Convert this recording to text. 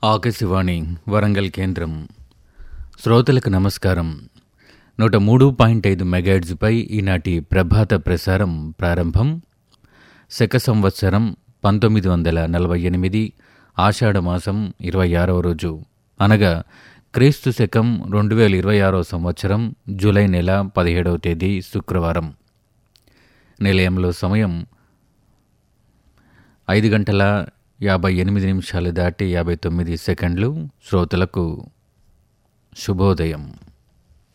ఆకాశవాణి వరంగల్ కేంద్రం శ్రోతలకు నమస్కారం నూట మూడు పాయింట్ ఐదు మెగాడ్స్పై ఈనాటి ప్రభాత ప్రసారం ప్రారంభం శక సంవత్సరం పంతొమ్మిది వందల నలభై ఎనిమిది ఆషాఢ మాసం ఇరవై ఆరవ రోజు అనగా క్రీస్తు శకం రెండు వేల ఇరవై ఆరో సంవత్సరం జూలై నెల పదిహేడవ తేదీ శుక్రవారం నిలయంలో సమయం ఐదు గంటల యాభై ఎనిమిది నిమిషాలు దాటి యాభై తొమ్మిది సెకండ్లు శ్రోతలకు శుభోదయం